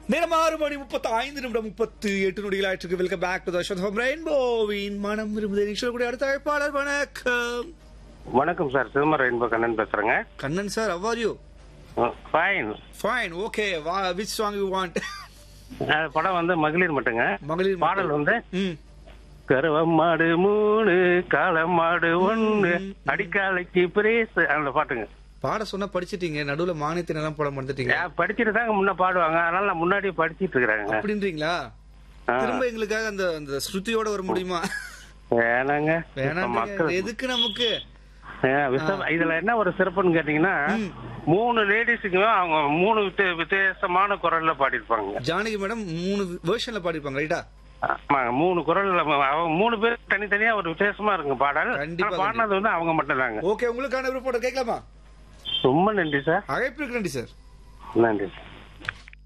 நேரம் ஆறு மணி முப்பத்தி ஐந்து நிமிடம் முப்பத்து எட்டு நொடிகள் ஆயிட்டு வெல்கம் பேக் டு தோம் ரெயின்போவின் மனம் விரும்புதே நிகழ்ச்சியில் அடுத்த அழைப்பாளர் வணக்கம் வணக்கம் சார் சிதம்பரம் ரெயின்போ கண்ணன் பேசுறேங்க Kannan sir how are you fine fine okay what which song you want படம் வந்து மகளிர் மட்டுங்க மகளிர் பாடல் வந்து ம் கருவம் மாடு மூணு காளை மாடு ஒண்ணு அடிக்காலைக்கு பிரேஸ் அந்த பாட்டுங்க பாட சொன்னா படிச்சிட்டீங்க நடுவுல மானியத்தின் எல்லாம் போட மறந்துட்டீங்க ஏன் படிச்சுட்டு தாங்க முன்ன பாடுவாங்க அதனால நான் முன்னாடியே படிச்சிட்டு இருக்கிறேங்க அப்படின்றீங்களா ஆ. திரும்ப எங்களுக்காக அந்த அந்த ஸ்ருதியோட வர முடியுமா வேணாங்க இப்ப வேணாம் மக்கள் எதுக்கு நமக்கு ஏன் விச- இதுல என்ன ஒரு சிறப்புன்னு கேட்டீங்கன்னா மூணு லேடிஸுக்குமே அவங்க மூணு வித்த- வித்தியாசமான குரல்ல பாடியிருப்பாங்க ஜானகி மேடம் மூணு வெர்ஷன்ல பாடிருப்பாங்க ரைட்டா ஆமாங்க மூணு குரல்ல அவங்க மூணு பேர் தனித்தனியா ஒரு வித்தியாசமா இருக்குங்க பாடல் கண்டிப்பா, ஆனா பாடினது வந்து அவங்க மட்டும் தாங்க ஓகே உங்களுக்கான விருப்பம் கேட்கலாமா ரொம்ப நன்றி சார் அழைப்பு நன்றி சார் நன்றி சார்